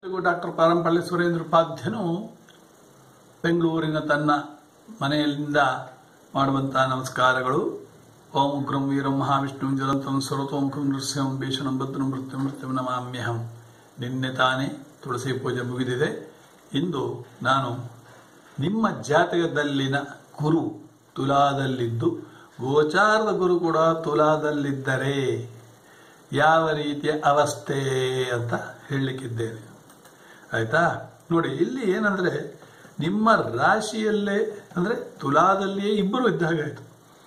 doctor Parampalli Surendra ಉಪಾಧ್ಯನು ಬೆಂಗಳೂರಿನ ತನ್ನ ಮನೆಯಲ್ಲಿಂದ ಮಾಡುವಂತಹ ನಮಸ್ಕಾರಗಳು ಓಂ ಉಗ್ರಂ ವೀರಂ ಮಹಾವಿಷ್ಣು ಜ್ವಲಂತಂ ಸರ್ವತೋಮುಖಂ ನೃಸಿಂಹಂ ಭೀಷಣಂ ಭದ್ರಂ ಮೃತ್ಯು ಮೃತ್ಯು ನಮಾಮ್ಯಹಂ ನಿನ್ನೆ ತಾನೇ ತುಳಸಿ ಪೂಜೆ ಮುಗಿದಿದೆ ಇಂದು ನಾನು ನಿಮ್ಮ ಜಾತಕದಲ್ಲಿನ ಗುರು ತುಲಾದಲ್ಲಿದ್ದು ಗೋಚಾರದ ಗುರು ಕೂಡ ತುಲಾದಲ್ಲಿದ್ದರೆ ಯಾವ ರೀತಿಯ ಅವಸ್ಥೆ ಅಂತ ಹೇಳಲಿಕ್ಕಿದ್ದೇನೆ ಆಯ್ತಾ ನೋಡಿ ಇಲ್ಲಿ ಏನಂದ್ರೆ ನಿಮ್ಮ ರಾಶಿಯಲ್ಲೇ ಅಂದ್ರೆ ತುಲಾದಲ್ಲಿಯೇ ಇಬ್ಬರು ಇದ್ದ ಹಾಗಾಯ್ತು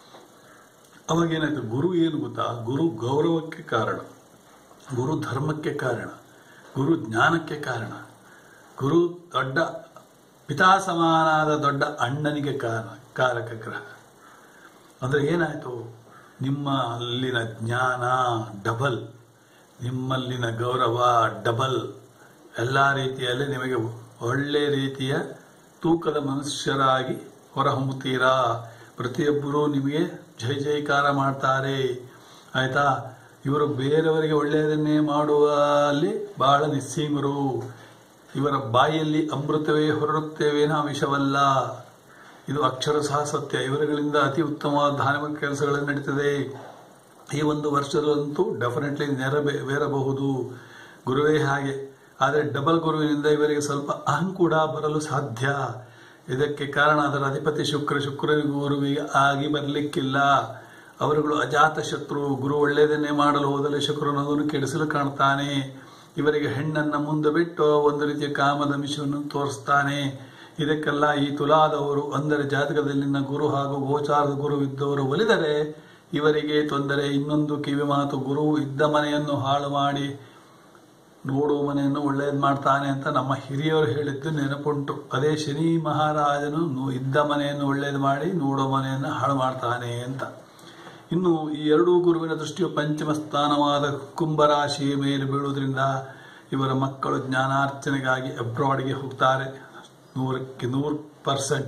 ಅವಾಗ ಏನಾಯ್ತು ಗುರು ಏನು ಗೊತ್ತಾ ಗುರು ಗೌರವಕ್ಕೆ ಕಾರಣ ಗುರು ಧರ್ಮಕ್ಕೆ ಕಾರಣ ಗುರು ಜ್ಞಾನಕ್ಕೆ ಕಾರಣ ಗುರು ದೊಡ್ಡ ಪಿತಾ ಸಮಾನಾದ ದೊಡ್ಡ ಅಣ್ಣನಿಗೆ ಕಾರಣ ಕಾರಕ ಗ್ರಹ ಅಂದ್ರೆ ಏನಾಯ್ತು ನಿಮ್ಮ ಅಲ್ಲಿನ ಜ್ಞಾನ ಡಬಲ್ ನಿಮ್ಮಲ್ಲಿನ ಗೌರವ ಡಬಲ್ ಎಲ್ಲ ರೀತಿಯಲ್ಲಿ ನಿಮಗೆ ಒಳ್ಳೆ ರೀತಿಯ ತೂಕದ ಮನುಷ್ಯರಾಗಿ ಹೊರಹೊಮ್ಮುತ್ತೀರಾ ಪ್ರತಿಯೊಬ್ಬರು ನಿಮಗೆ ಜೈ ಜೈಕಾರ ಮಾಡ್ತಾರೆ ಆಯ್ತಾ ಇವರು ಬೇರೆಯವರಿಗೆ ಒಳ್ಳೆಯದನ್ನೇ ಮಾಡುವಲ್ಲಿ ಬಹಳ ನಿಸ್ಸೀಮರು ಇವರ ಬಾಯಲ್ಲಿ ಅಮೃತವೇ ಹೊರಡುತ್ತೇವೇನೋ ವಿಷವಲ್ಲ ಇದು ಅಕ್ಷರಶಃ ಸತ್ಯ ಇವರುಗಳಿಂದ ಅತಿ ಉತ್ತಮವಾದ ಧಾರ್ಮಿಕ ಕೆಲಸಗಳು ನಡೀತದೆ ಈ ಒಂದು ವರ್ಷದಲ್ಲಂತೂ ಡೆಫಿನೆಟ್ಲಿ ನೆರವೇರಬಹುದು ಗುರುವೇ ಹಾಗೆ ಆದರೆ ಡಬಲ್ ಗುರುವಿನಿಂದ ಇವರಿಗೆ ಸ್ವಲ್ಪ ಅಹಂ ಕೂಡ ಬರಲು ಸಾಧ್ಯ ಇದಕ್ಕೆ ಕಾರಣ ಅದರ ಅಧಿಪತಿ ಶುಕ್ರ ಶುಕ್ರ ಗುರುವಿಗೆ ಆಗಿ ಬರಲಿಕ್ಕಿಲ್ಲ ಅವರುಗಳು ಅಜಾತ ಶತ್ರು ಗುರು ಒಳ್ಳೆಯದನ್ನೇ ಮಾಡಲು ಹೋದಲ್ಲಿ ಶುಕ್ರನದನ್ನು ಕೆಡಿಸಲು ಕಾಣ್ತಾನೆ ಇವರಿಗೆ ಹೆಣ್ಣನ್ನ ಮುಂದೆ ಬಿಟ್ಟು ಒಂದು ರೀತಿಯ ಕಾಮದ ಮಿಷವನ್ನು ತೋರಿಸ್ತಾನೆ ಇದಕ್ಕೆಲ್ಲ ಈ ತುಲಾದವರು ಅಂದರೆ ಜಾತಕದಲ್ಲಿನ ಗುರು ಹಾಗೂ ಗೋಚಾರದ ಗುರು ಇದ್ದವರು ಒಲಿದರೆ ಇವರಿಗೆ ತೊಂದರೆ ಇನ್ನೊಂದು ಕಿವಿ ಮಾತು ಗುರು ಇದ್ದ ಮನೆಯನ್ನು ಹಾಳು ಮಾಡಿ ನೋಡುವ ಮನೆಯನ್ನು ಒಳ್ಳೆಯದು ಮಾಡ್ತಾನೆ ಅಂತ ನಮ್ಮ ಹಿರಿಯವರು ಹೇಳಿದ್ದು ನೆನಪುಂಟು ಅದೇ ಶನಿ ಮಹಾರಾಜನು ಇದ್ದ ಮನೆಯನ್ನು ಒಳ್ಳೆಯದು ಮಾಡಿ ನೋಡೋ ಮನೆಯನ್ನು ಹಾಳು ಮಾಡ್ತಾನೆ ಅಂತ ಇನ್ನು ಈ ಎರಡೂ ಗುರುವಿನ ದೃಷ್ಟಿಯು ಪಂಚಮ ಸ್ಥಾನವಾದ ಕುಂಭರಾಶಿಯ ಮೇಲೆ ಬೀಳುವುದರಿಂದ ಇವರ ಮಕ್ಕಳು ಜ್ಞಾನಾರ್ಚನೆಗಾಗಿ ಅಬ್ರಾಡ್ಗೆ ಹೋಗ್ತಾರೆ ನೂರಕ್ಕೆ ನೂರು ಪರ್ಸೆಂಟ್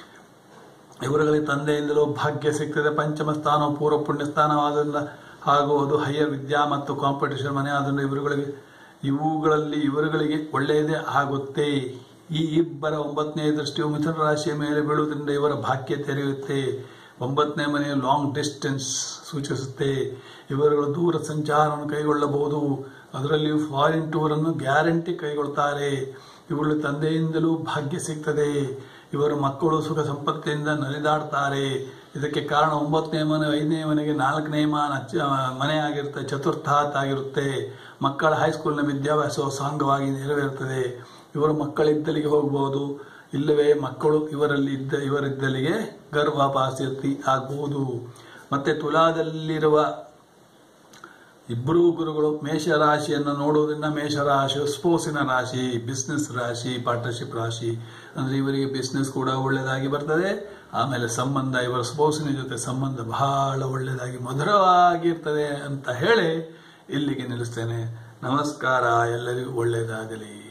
ಇವರುಗಳಿಗೆ ತಂದೆಯಿಂದಲೂ ಭಾಗ್ಯ ಸಿಗ್ತದೆ ಪಂಚಮ ಸ್ಥಾನ ಪೂರ್ವ ಪುಣ್ಯ ಸ್ಥಾನವಾದ್ರಿಂದ ಹಾಗೂ ಅದು ಹೈಯರ್ ವಿದ್ಯಾ ಮತ್ತು ಕಾಂಪಿಟೇಷನ್ ಮನೆ ಆದ್ರಿಂದ ಇವರುಗಳಿಗೆ ಇವುಗಳಲ್ಲಿ ಇವರುಗಳಿಗೆ ಒಳ್ಳೆಯದೇ ಆಗುತ್ತೆ ಈ ಇಬ್ಬರ ಒಂಬತ್ತನೇ ದೃಷ್ಟಿಯು ಮಿಥುನ ರಾಶಿಯ ಮೇಲೆ ಬೀಳುವುದರಿಂದ ಇವರ ಭಾಗ್ಯ ತೆರೆಯುತ್ತೆ ಒಂಬತ್ತನೇ ಮನೆಯ ಲಾಂಗ್ ಡಿಸ್ಟೆನ್ಸ್ ಸೂಚಿಸುತ್ತೆ ಇವರುಗಳು ದೂರ ಸಂಚಾರವನ್ನು ಕೈಗೊಳ್ಳಬಹುದು ಅದರಲ್ಲಿಯೂ ಫಾರಿನ್ ಟೂರ್ ಅನ್ನು ಗ್ಯಾರಂಟಿ ಕೈಗೊಳ್ತಾರೆ ಇವುಗಳ ತಂದೆಯಿಂದಲೂ ಭಾಗ್ಯ ಸಿಗ್ತದೆ ಇವರ ಮಕ್ಕಳು ಸುಖ ಸಂಪತ್ತಿನಿಂದ ನಲಿದಾಡ್ತಾರೆ ಇದಕ್ಕೆ ಕಾರಣ ಒಂಬತ್ತನೇ ಮನೆ ಐದನೇ ಮನೆಗೆ ನಾಲ್ಕನೇ ಮಾನ ಮನೆ ಆಗಿರುತ್ತೆ ಚತುರ್ಥಾತ್ ಆಗಿರುತ್ತೆ ಮಕ್ಕಳ ಹೈಸ್ಕೂಲ್ನ ವಿದ್ಯಾಭ್ಯಾಸವು ಸಾಂಗವಾಗಿ ನೆರವೇರುತ್ತದೆ ಇವರ ಮಕ್ಕಳಿದ್ದಲಿಗೆ ಹೋಗಬಹುದು ಇಲ್ಲವೇ ಮಕ್ಕಳು ಇವರಲ್ಲಿ ಇದ್ದ ಇವರಿದ್ದಲಿಗೆ ಗರ್ಭಪಾಸತಿ ಆಗಬಹುದು ಮತ್ತೆ ತುಲಾದಲ್ಲಿರುವ ಇಬ್ಬರೂ ಗುರುಗಳು ಮೇಷರಾಶಿಯನ್ನು ನೋಡುವುದರಿಂದ ಮೇಷರಾಶಿ ಸ್ಪೋರ್ಟ್ಸಿನ ರಾಶಿ ಬಿಸ್ನೆಸ್ ರಾಶಿ ಪಾರ್ಟ್ನರ್ಶಿಪ್ ರಾಶಿ ಅಂದ್ರೆ ಇವರಿಗೆ ಬಿಸ್ನೆಸ್ ಕೂಡ ಒಳ್ಳೆಯದಾಗಿ ಬರ್ತದೆ ಆಮೇಲೆ ಸಂಬಂಧ ಇವರ ಸ್ಪೋರ್ಟ್ಸಿನ ಜೊತೆ ಸಂಬಂಧ ಬಹಳ ಒಳ್ಳೆಯದಾಗಿ ಮಧುರವಾಗಿರ್ತದೆ ಅಂತ ಹೇಳಿ ಇಲ್ಲಿಗೆ ನಿಲ್ಲಿಸ್ತೇನೆ ನಮಸ್ಕಾರ ಎಲ್ಲರಿಗೂ ಒಳ್ಳೆಯದಾಗಲಿ